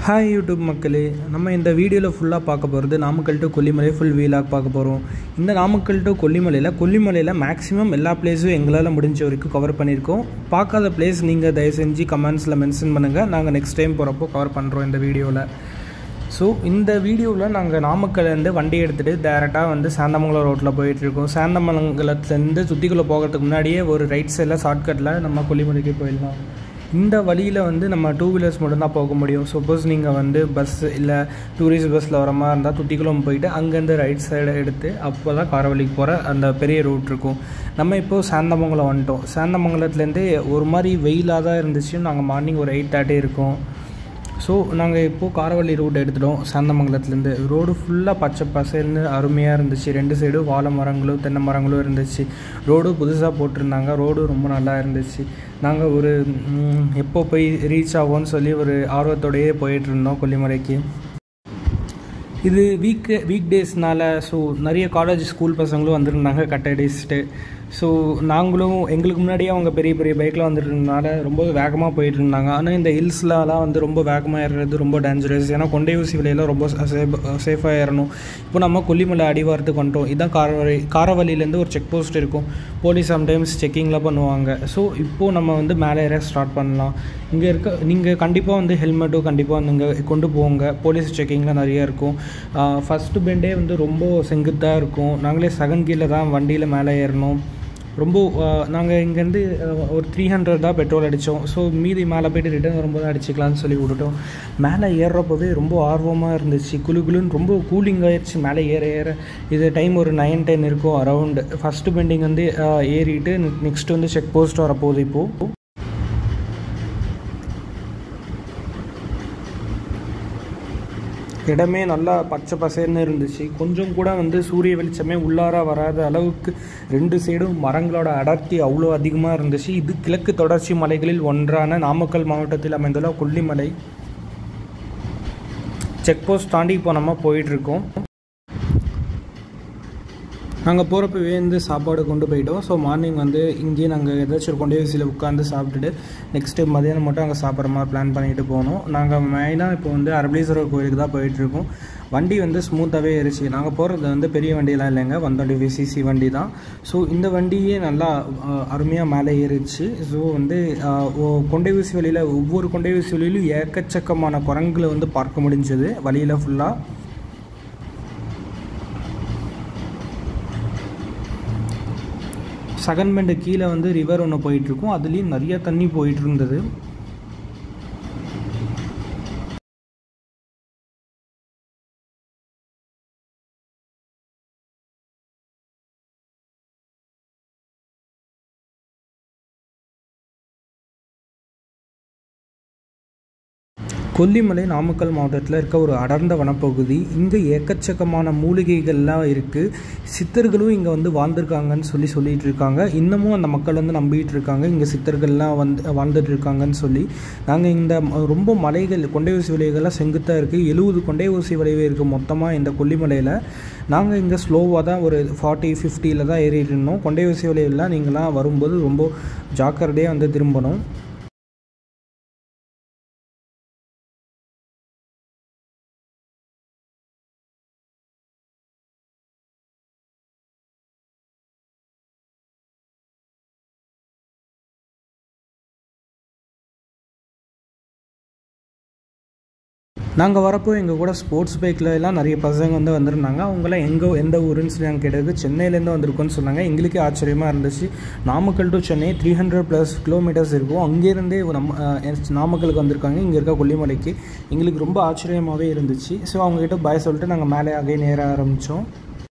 hi YouTube மக்களே நம்ம இந்த வீடியோவில் ஃபுல்லாக பார்க்க போகிறது நாமக்கல் டு கொல்லிமலை ஃபுல் வீலாக பார்க்க போகிறோம் இந்த நாமக்கல் டு கொல்லிமலையில் கொல்லிமலையில் மேக்ஸிமம் எல்லா பிளேஸும் எங்களால் முடிஞ்ச வரைக்கும் கவர் பண்ணியிருக்கோம் பார்க்காத பிளேஸ் நீங்கள் தயவு செஞ்சு கமெண்ட்ஸில் மென்ஷன் பண்ணுங்கள் நாங்கள் நெக்ஸ்ட் டைம் போகிறப்போ கவர் பண்ணுறோம் இந்த வீடியோவில் ஸோ இந்த வீடியோவில் நாங்கள் நாமக்கல்லேருந்து வண்டி எடுத்துகிட்டு டேரெக்டாக வந்து சாந்தமங்கலம் ரோட்டில் போயிட்டுருக்கோம் சாந்தமங்கலத்துலேருந்து சுத்திக்குள்ளே போகிறதுக்கு முன்னாடியே ஒரு ரைட் சைடில் ஷார்ட்கட்டில் நம்ம கொல்லிமலைக்கு போயிடலாம் இந்த வழியில் வந்து நம்ம டூ வீலர்ஸ் மட்டும்தான் போக முடியும் சப்போஸ் நீங்கள் வந்து பஸ் இல்லை டூரிஸ்ட் பஸ்ஸில் வர மாதிரி இருந்தால் துட்டிக்குளம் போயிட்டு அங்கேருந்து ரைட் சைடு எடுத்து அப்போ தான் காரவழிக்கு போகிற அந்த பெரிய ரூட் இருக்கும் நம்ம இப்போது சாந்தமங்கலம் வந்துட்டோம் சாந்தமங்கலத்துலேருந்து ஒரு மாதிரி வெயிலாக தான் இருந்துச்சு நாங்கள் மார்னிங் ஒரு எயிட் தேர்ட்டி இருக்கோம் ஸோ நாங்கள் இப்போது காரவள்ளி ரூட் எடுத்துட்டோம் சாந்தமங்கலத்துலேருந்து ரோடு ஃபுல்லாக பச்சை பசேல்னு அருமையாக இருந்துச்சு ரெண்டு சைடும் வாழை மரங்களும் தென்னை மரங்களும் இருந்துச்சு ரோடு புதுசாக போட்டிருந்தாங்க ரோடு ரொம்ப நல்லா இருந்துச்சு நாங்கள் ஒரு ம், எப்போ போய் ரீச் ஆகும்னு சொல்லி ஒரு ஆர்வத்தோடையே போயிட்டு இருந்தோம் கொல்லிமலைக்கு இது வீக் வீக் டேஸ்னால ஸோ நிறைய காலேஜ் ஸ்கூல் பசங்களும் வந்திருந்தாங்க கட் அடிச்சுட்டு ஸோ நாங்களும் எங்களுக்கு முன்னாடியே அவங்க பெரிய பெரிய பைக்கில் வந்துருந்தனால ரொம்ப வேகமாக போயிட்டு இருந்தாங்க ஆனால் இந்த ஹில்ஸ்லலாம் வந்து ரொம்ப வேகமாக ஏறுறது ரொம்ப டேஞ்சரஸ் ஏன்னா கொண்டை ஊசி விலையெல்லாம் ரொம்ப சேஃப் சேஃபாக ஏறணும் இப்போ நம்ம கொல்லிமலை அடிவாரத்துக்கு வந்துட்டோம் இதுதான் காரவழி காரவழியிலேருந்து ஒரு செக் போஸ்ட் இருக்கும் போலீஸ் சம்டைம்ஸ் செக்கிங்லாம் பண்ணுவாங்க ஸோ இப்போது நம்ம வந்து மேலே ஏற ஸ்டார்ட் பண்ணலாம் இங்கே இருக்க நீங்கள் கண்டிப்பாக வந்து ஹெல்மெட்டும் கண்டிப்பாக நீங்கள் கொண்டு போங்க போலீஸ் செக்கிங்லாம் நிறைய இருக்கும் ஃபஸ்ட்டு பெண்டே வந்து ரொம்ப செங்குத்தாக இருக்கும் நாங்களே செகண்ட் கீரில் தான் வண்டியில் மேலே ஏறணும் ரொம்ப நாங்கள் இங்கேருந்து ஒரு த்ரீ ஹண்ட்ரட் தான் பெட்ரோல் அடித்தோம் ஸோ மீதி மேலே போய்ட்டு ரிட்டர்ன் வரும்போது அடிச்சுக்கலாம்னு சொல்லி விட்டுட்டோம் மேலே ஏறுறப்பவே ரொம்ப ஆர்வமாக இருந்துச்சு குளு குளுன்னு ரொம்ப கூலிங் ஆயிடுச்சு மேலே ஏற ஏற இது டைம் ஒரு நைன் டென் இருக்கும் அரவுண்டு ஃபஸ்ட்டு பெண்டிங் வந்து அஹ், ஏறிட்டு நெக்ஸ்ட் வந்து செக் போஸ்ட் வரப்போகுது இப்போது இடமே நல்லா பச்சை பசேர்னு இருந்துச்சு கொஞ்சம் கூட வந்து சூரிய வெளிச்சமே உள்ளார வராத அளவுக்கு ரெண்டு சைடும் மரங்களோட அடர்த்தி அவ்வளோ அதிகமாக இருந்துச்சு இது கிழக்கு தொடர்ச்சி மலைகளில் ஒன்றான நாமக்கல் மாவட்டத்தில் அமைந்துள்ள கொல்லிமலை செக் போஸ்ட் தாண்டி இப்போ நம்ம போயிட்டுருக்கோம் நாங்கள் போகிறப்பவே வந்து சாப்பாடு கொண்டு போயிட்டோம் ஸோ மார்னிங் வந்து இங்கேயே நாங்கள் ஏதாச்சும் ஒரு கொண்டே வீசியில் உட்காந்து சாப்பிட்டுட்டு நெக்ஸ்ட்டு மதியானம் மட்டும் அங்கே சாப்பிட்ற மாதிரி பிளான் பண்ணிட்டு போனோம் நாங்கள் மெயினாக இப்போ வந்து அரபலீஸ்வரர் கோயிலுக்கு தான் போயிட்டுருக்கோம் வண்டி வந்து ஸ்மூத்தாகவே ஏறிச்சு நாங்கள் போகிறது வந்து பெரிய வண்டியெலாம் இல்லைங்க ஒன் டுவெண்ட்டி ஃபைவ் சிசி வண்டி தான் ஸோ இந்த வண்டியே நல்லா அருமையாக மேலே ஏறிச்சு ஸோ வந்து அஹ், ஒ- கொண்டை ஊசி வழியில் ஒவ்வொரு கொண்டை ஊசி வழியிலும் ஏக்கச்சக்கமான குரங்குகளை வந்து பார்க்க முடிஞ்சது வழியில் ஃபுல்லாக செகண்ட் கீழே வந்து ரிவர் ஒன்று போயிட்டுருக்கும் அதுலேயும் நிறைய தண்ணி போயிட்டு இருந்தது கொல்லிமலை நாமக்கல் மாவட்டத்தில் இருக்க ஒரு அடர்ந்த வனப்பகுதி இங்கே எக்கச்சக்கமான மூலிகைகள்லாம் இருக்குது சித்தர்களும் இங்கே வந்து வாழ்ந்திருக்காங்கன்னு சொல்லி சொல்லிட்டு இருக்காங்க இன்னமும் அந்த மக்கள் வந்து நம்பிட்டு இருக்காங்க இங்கே சித்தர்கள்லாம் வந்து வாழ்ந்துட்டு இருக்காங்கன்னு சொல்லி நாங்கள் இந்த ம- ரொம்ப மலைகள் கொண்டை ஊசி விலைகள்லாம் செங்குத்தாக இருக்குது எழுபது கொண்டை ஊசி விளைவு இருக்குது மொத்தமாக இந்த கொல்லிமலையில் நாங்கள் இங்கே ஸ்லோவாக தான் ஒரு ஃபார்ட்டி ஃபிஃப்டியில் தான் ஏறிட்டு இருந்தோம் கொண்டை ஊசி விளைவுலாம் நீங்களாம் வரும்போது ரொம்ப ஜாக்கிரதையாக வந்து திரும்பணும் நாங்கள் வரப்போ எங்கள் கூட ஸ்போர்ட்ஸ் பைக்கில் எல்லாம் நிறைய பசங்க வந்து வந்திருந்தாங்க அவங்களாம் எங்கே எந்த ஊருன்னு சொல்லி நாங்கள் கேட்டதுக்கு சென்னையிலேருந்து வந்திருக்கோன்னு சொன்னாங்க எங்களுக்கே ஆச்சரியமாக இருந்துச்சு Namakkal to Chennai three hundred plus kilometres இருக்கும் அங்கேருந்தே நம்ம அஹ், நாமக்கலுக்கு வந்திருக்காங்க இங்கே இருக்க கொல்லிமலைக்கு எங்களுக்கு ரொம்ப ஆச்சரியமாகவே இருந்துச்சு ஸோ அவங்ககிட்ட பாய் சொல்லிட்டு நாங்கள் மேலே அகைன் ஏற ஆரம்பித்தோம்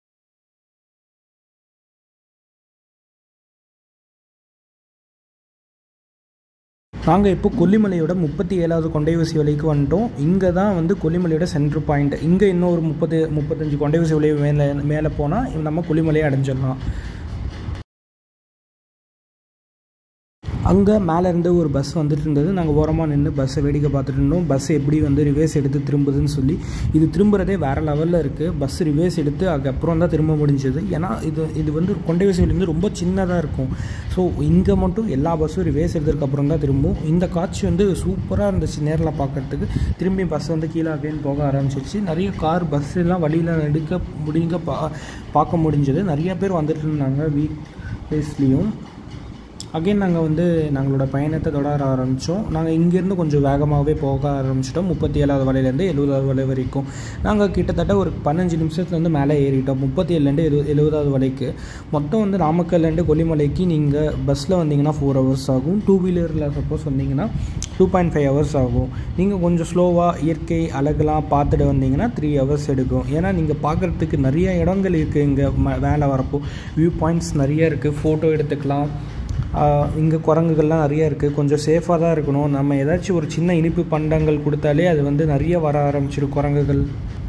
நாங்கள் இப்போ கொல்லிமலையோட முப்பத்தி ஏழாவது கொண்டை ஊசி வலைக்கு வந்துட்டோம் இங்கே தான் வந்து கொல்லிமலையோட சென்ட்ரு பாயிண்ட் இங்கே இன்னும் ஒரு முப்பது முப்பத்தஞ்சு கொண்டை ஊசி வலை மேலே மேலே போனால் நம்ம கொல்லிமலையை அடைஞ்சிடலாம் அங்கே மேலேருந்து ஒரு பஸ் வந்துட்டு இருந்தது நாங்கள் ஓரமாக நின்று பஸ்ஸை வேடிக்கை பார்த்துட்டு இருந்தோம் பஸ் எப்படி வந்து ரிவேஸ் எடுத்து திரும்புதுன்னு சொல்லி இது திரும்புறதே வேறு லெவலில் இருக்குது பஸ் ரிவேஸ் எடுத்து அதுக்கப்புறம் தான் திரும்ப முடிஞ்சது ஏன்னா இது இது வந்து கொண்டைவசிலேருந்து ரொம்ப சின்னதாக இருக்கும் ஸோ இங்கே மட்டும் எல்லா பஸ்ஸும் ரிவேஸ் எடுத்ததுக்கப்புறம் தான் திரும்பும் இந்த காட்சி வந்து சூப்பராக இருந்துச்சு நேரில் பார்க்குறதுக்கு திரும்பி பஸ் வந்து கீழே அப்படின்னு போக ஆரம்பிச்சிருச்சு நிறைய கார் பஸ் எல்லாம் வழியில் எடுக்க முடிங்க பா பார்க்க முடிஞ்சது நிறைய பேர் வந்துட்டு இருந்தாங்க வீக் டேஸ்லேயும் அகைன் நாங்கள் வந்து நாங்களோட பயணத்தை தொடர ஆரம்பித்தோம் நாங்கள் இங்கேருந்து கொஞ்சம் வேகமாகவே போக ஆரம்பிச்சிட்டோம் முப்பத்தி ஏழாவது வலையிலேருந்து எழுபதாவது வலை வரைக்கும் நாங்கள் கிட்டத்தட்ட ஒரு பதினஞ்சு நிமிஷத்துல வந்து மேலே ஏறிட்டோம் முப்பத்தி ஏழுலேருந்து எழு எழுபதாவது வலைக்கு மொத்தம் வந்து நாமக்கல்லேருந்து கொல்லிமலைக்கு நீங்கள் பஸ்ஸில் வந்தீங்கன்னா ஃபோர் ஹவர்ஸ் ஆகும் டூ வீலரில் சப்போஸ் வந்தீங்கன்னா டூ பாயிண்ட் ஃபைவ் ஹவர்ஸ் ஆகும் நீங்கள் கொஞ்சம் ஸ்லோவாக இயற்கை அழகெல்லாம் பார்த்துட்டு வந்தீங்கன்னா த்ரீ ஹவர்ஸ் எடுக்கும் ஏன்னா நீங்கள் பார்க்குறதுக்கு நிறைய இடங்கள் இருக்குது இங்கே ம வேலை வரப்போ வியூ பாயிண்ட்ஸ் நிறைய இருக்குது ஃபோட்டோ எடுத்துக்கலாம் இங்கே குரங்குகள்லாம் நிறைய இருக்குது கொஞ்சம் சேஃபாக தான் இருக்கணும் நம்ம ஏதாச்சும் ஒரு சின்ன இனிப்பு பண்டங்கள் கொடுத்தாலே அது வந்து நிறைய வர ஆரம்பிச்சிடும் குரங்குகள்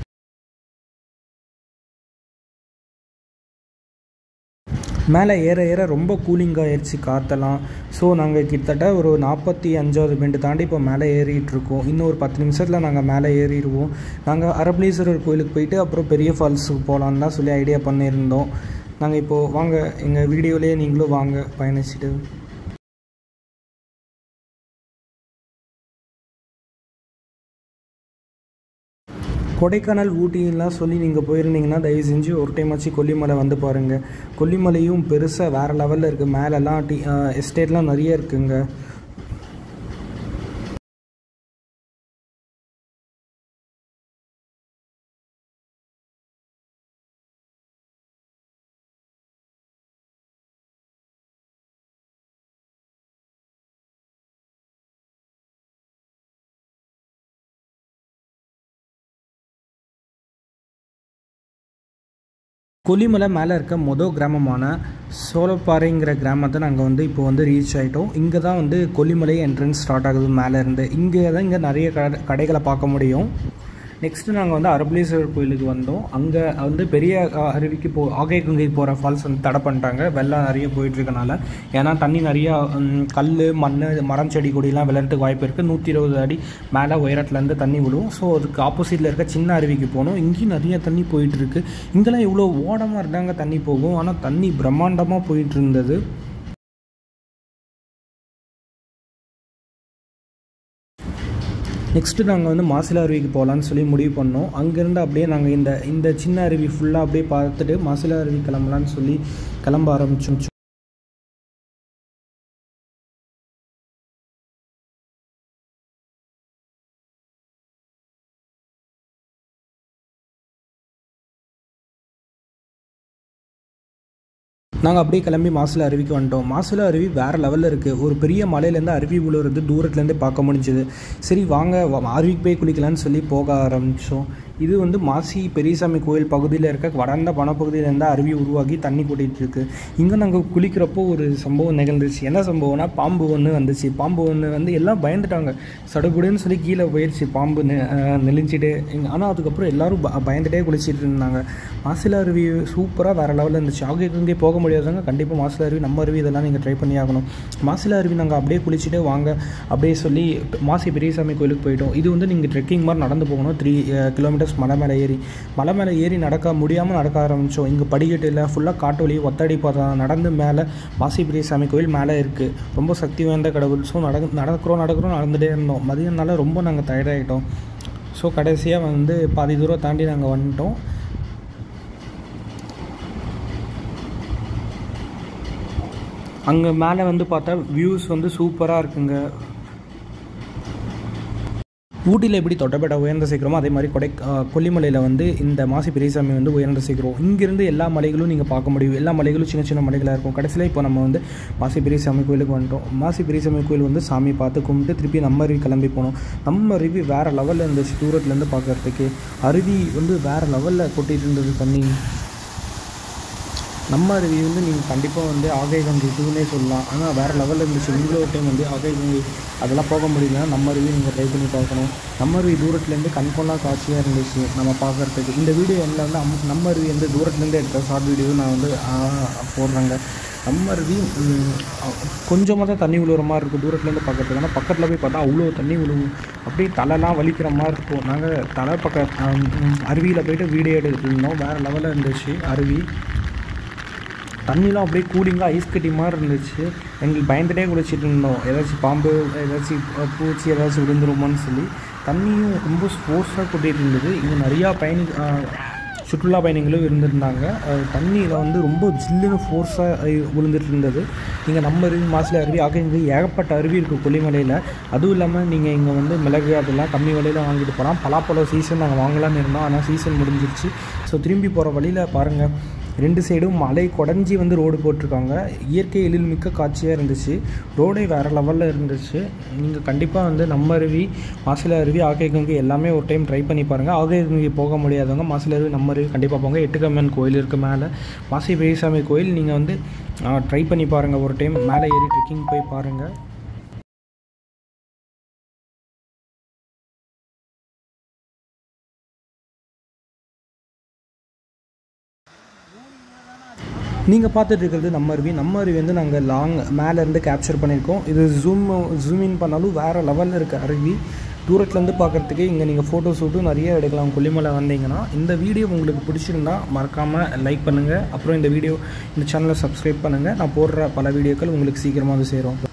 மேலே ஏற ஏற ரொம்ப கூலிங்காக ஆயிடுச்சு காற்றெல்லாம் ஸோ நாங்கள் கிட்டத்தட்ட ஒரு நாற்பத்தி அஞ்சாவது பெண்டு தாண்டி இப்போ மேலே ஏறிட்டு இருக்கோம் இன்னும் ஒரு பத்து நிமிஷத்தில் நாங்கள் மேலே ஏறிடுவோம் நாங்கள் அரபலீஸ்வரர் கோயிலுக்கு போயிட்டு அப்புறம் பெரிய ஃபால்ஸுக்கு போகலான்னு தான் சொல்லி ஐடியா பண்ணியிருந்தோம் நாங்கள் இப்போது வாங்க எங்கள் வீடியோலேயே நீங்களும் வாங்க பயணிச்சுட்டு கொடைக்கானல் ஊட்டிலாம் சொல்லி நீங்கள் போயிருந்தீங்கன்னா தயவு செஞ்சு ஒரு டைம் வச்சு கொல்லிமலை வந்து பாருங்கள் கொல்லிமலையும் பெருசாக வேறு லெவலில் இருக்குது மேலெல்லாம் டி எஸ்டேட்லாம் நிறைய இருக்குங்க கொல்லிமலை மேலே இருக்க மொதல் கிராமமான சோளப்பாறைங்கிற கிராமத்தை நாங்கள் வந்து இப்போ வந்து ரீச் ஆகிட்டோம் இங்கே தான் வந்து கொல்லிமலை என்ட்ரன்ஸ் ஸ்டார்ட் ஆகுது மேலே இருந்து இங்கே தான் இங்கே நிறைய கடை கடைகளை பார்க்க முடியும் நெக்ஸ்ட்டு நாங்கள் வந்து அரபலீஸ்வரர் கோயிலுக்கு வந்தோம் அங்கே வந்து பெரிய அஹ், அருவிக்கு போ ஆகை குங்கை போகிற ஃபால்ஸ் வந்து தடை பண்ணிட்டாங்க வெள்ளம் நிறைய போயிட்டுருக்கனால ஏன்னா தண்ணி நிறையா கல் மண் மரம் செடி கொடிலாம் விளையாட்டுக்கு வாய்ப்பு இருக்குது நூற்றி இருபது அடி மேலே உயரத்துலேருந்து தண்ணி விடும் ஸோ அதுக்கு ஆப்போசிட்டில் இருக்க சின்ன அருவிக்கு போனோம் இங்கேயும் நிறைய தண்ணி போயிட்டுருக்கு இங்கெல்லாம் இவ்வளோ ஓடமாக இருந்தாங்க தண்ணி போகும் ஆனால் தண்ணி பிரம்மாண்டமாக போயிட்டு இருந்தது நெக்ஸ்ட்டு நாங்கள் வந்து மாசிலா அருவிக்கு போகலான்னு சொல்லி முடிவு பண்ணோம் அங்கேருந்து அப்படியே நாங்கள் இந்த இந்த சின்ன அருவி ஃபுல்லாக அப்படியே பார்த்துட்டு மாசிலா அருவி கிளம்பலான்னு சொல்லி கிளம்ப ஆரம்பிச்சோம் நாங்கள் அப்படியே கிளம்பி மாசிலா அருவிக்கு வந்துட்டோம் மாசிலா அருவி வேறு லெவலில் இருக்குது ஒரு பெரிய மலையிலேருந்து அருவி விழுறது தூரத்துலேருந்து பார்க்க முடிஞ்சது சரி வாங்க வ- அருவிக்கு போய் குளிக்கலான்னு சொல்லி போக ஆரம்பித்தோம் இது வந்து மாசி பெரியசாமி கோயில் பகுதியில் இருக்க வடர்ந்த வனப்பகுதியிலேருந்து அருவி உருவாகி தண்ணி கொட்டிகிட்டு இருக்கு இங்கே நாங்கள் குளிக்கிறப்போ ஒரு சம்பவம் நிகழ்ந்துச்சு என்ன சம்பவம்னா பாம்பு ஒன்று வந்துச்சு பாம்பு ஒன்று வந்து எல்லாம் பயந்துட்டாங்க சடுகுடுன்னு சொல்லி கீழே போயிடுச்சு பாம்பு நெ- அஹ் நெளிஞ்சிட்டு ஆனால் அதுக்கப்புறம் எல்லாரும் ப- பயந்துட்டே குளிச்சிட்டு இருந்தாங்க மாசிலா அருவி சூப்பராக வேறு லெவலில் இருந்துச்சு ஆகிய இங்கே போக முடியாதவங்க கண்டிப்பாக மாசிலா அருவி நம்ம அருவி இதெல்லாம் நீங்கள் ட்ரை பண்ணி ஆகணும் மாசிலா அருவி நாங்கள் அப்படியே குளிச்சுட்டு வாங்க அப்படியே சொல்லி மாசி பெரியசாமி கோயிலுக்கு போயிட்டோம் இது வந்து நீங்கள் ட்ரெக்கிங் மாதிரி நடந்து போகணும் த்ரீ கிலோமீட்டர்ஸ் மலை மேலே ஏறி மலை மேலே ஏறி நடக்க முடியாமல் நடக்க ஆரம்பித்தோம் இங்கே படிக்கட்டு இல்லை ஃபுல்லாக காட்டு வழி ஒத்தடி பார்த்தா நடந்து மேலே மாசி பெரியசாமி கோயில் மேலே இருக்குது ரொம்ப சக்தி வாய்ந்த கடவுள் ஸோ நட நடக்கிறோம் நடக்கிறோம் நடந்துகிட்டே இருந்தோம் மதியம்னால ரொம்ப நாங்கள் டயர்டாகிட்டோம் ஸோ கடைசியாக வந்து பாதி தூரம் தாண்டி நாங்கள் வந்துட்டோம் அங்கே மேலே வந்து பார்த்தா வியூஸ் வந்து சூப்பராக இருக்குங்க ஊட்டியில் எப்படி தொட்டபேட்டா உயர்ந்த சீக்கிரமோ அதே மாதிரி கொடை அஹ், கொல்லிமலையில் வந்து இந்த மாசி பெரியசாமி வந்து உயர்ந்த சீக்கிரம் இங்கேருந்து எல்லா மலைகளும் நீங்கள் பார்க்க முடியும் எல்லா மலைகளும் சின்ன சின்ன மலைகளாக இருக்கும் கடைசியில் இப்போ நம்ம வந்து மாசி பெரியசாமி கோயிலுக்கு வந்துட்டோம் மாசி பெரியசாமி கோயில் வந்து சாமி பார்த்து கும்பிட்டு திருப்பி நம்ம அருவி கிளம்பி போனோம் நம்ம அருவி வேறு லெவலில் இருந்துச்சு தூரத்துலேருந்து பார்க்குறதுக்கு அருவி வந்து வேறு லெவலில் கொட்டிட்டு இருந்தது தண்ணி நம்ம அருவி வந்து நீங்கள் கண்டிப்பாக வந்து ஆகை கங்கை இதுவுமே சொல்லலாம் ஆனால் வேறு லெவலில் இருந்துச்சு இவ்வளோ டைம் வந்து ஆகை கங்கை அதெல்லாம் போக முடியல நம்ம அருவி நீங்கள் ட்ரை பண்ணி பார்க்கணும் நம்ம அருவி தூரத்துலேருந்து கண்கொள்ளா காட்சியாக இருந்துச்சு நம்ம பார்க்குறதுக்கு இந்த வீடியோ எண்ணில் வந்து அம் நம்ம அருவி வந்து தூரத்துலேருந்து எடுத்த ஷார்ட் வீடியோ நான் வந்து ஆ, போடுறேங்க நம்ம அருவி கொஞ்சமாக தான் தண்ணி விழுவுற மாதிரி இருக்கும் தூரத்துலேருந்து பார்க்கறதுக்கு ஆனால் பக்கத்தில் போய் பார்த்தா அவ்வளோ தண்ணி விழுவும் அப்படியே தலைலாம் வலிக்கிற மாதிரி இருக்கும் நாங்கள் தலை பக்கம் அருவியில் போயிட்டு வீடியோ எடுத்துட்டு இருந்தோம் வேறு லெவலில் இருந்துச்சு அருவி தண்ணிலாம் அப்படியே கூலிங்காக ஐஸ் கட்டி மாதிரி இருந்துச்சு எங்களுக்கு பயந்துட்டே குளிச்சிட்டு இருந்தோம் ஏதாச்சும் பாம்பு ஏதாச்சும் பூச்சி ஏதாச்சும் விழுந்துருமோன்னு சொல்லி தண்ணியும் ரொம்ப ஃபோர்ஸாக கொட்டிகிட்டு இருந்தது இங்கே நிறையா பயணி சுற்றுலா பயணிகளும் இருந்திருந்தாங்க தண்ணியில் வந்து ரொம்ப ஜில்லுன்னு ஃபோர்ஸாக விழுந்துட்டு இருந்தது இங்கே நம்ம அருவி மாசில அருவி ஆக இங்கே ஏகப்பட்ட அருவி இருக்குது கொல்லிமலையில் அதுவும் இல்லாமல் நீங்கள் இங்கே வந்து மிளகு அதெல்லாம் கம்மி விலையில் வாங்கிட்டு போகலாம் பலாப்பழம் சீசன் நாங்கள் வாங்கலாம்னு இருந்தோம் ஆனால் சீசன் முடிஞ்சிருச்சு ஸோ திரும்பி போகிற வழியில் பாருங்கள் ரெண்டு சைடும் மலை குடஞ்சி வந்து ரோடு போட்டிருக்காங்க இயற்கை எழில் மிக்க காட்சியாக இருந்துச்சு ரோடே வேறு லெவலில் இருந்துச்சு நீங்கள் கண்டிப்பாக வந்து நம்ம அருவி மாசில அருவி ஆகைகங்கை எல்லாமே ஒரு டைம் ட்ரை பண்ணி பாருங்கள் ஆகைகங்கை போக முடியாதவங்க மாசில அருவி நம்ம அருவி கண்டிப்பாக போங்க எட்டுக்கம்மன் கோயில் இருக்குது மேலே மாசி பெரியசாமி கோயில் நீங்கள் வந்து ட்ரை பண்ணி பாருங்கள் ஒரு டைம் மேலே ஏறி ட்ரெக்கிங் போய் பாருங்கள் நீங்கள் பார்த்துட்டு இருக்கிறது நம்ம அருவி நம்ம அருவி வந்து நாங்கள் லாங் மேலேருந்து கேப்சர் பண்ணியிருக்கோம் இது ஜூம் ஜூம் இன் பண்ணாலும் வேறு லெவலில் இருக்க அருவி தூரத்துலேருந்து பார்க்குறதுக்கு இங்கே நீங்கள் ஃபோட்டோ ஷூட்டும் நிறைய எடுக்கலாம் கொல்லிமலை வந்தீங்கன்னா இந்த வீடியோ உங்களுக்கு பிடிச்சிருந்தா மறக்காமல் லைக் பண்ணுங்கள் அப்புறம் இந்த வீடியோ இந்த சேனலை சப்ஸ்கிரைப் பண்ணுங்கள் நான் போடுற பல வீடியோக்கள் உங்களுக்கு சீக்கிரமாக வந்து சேரும்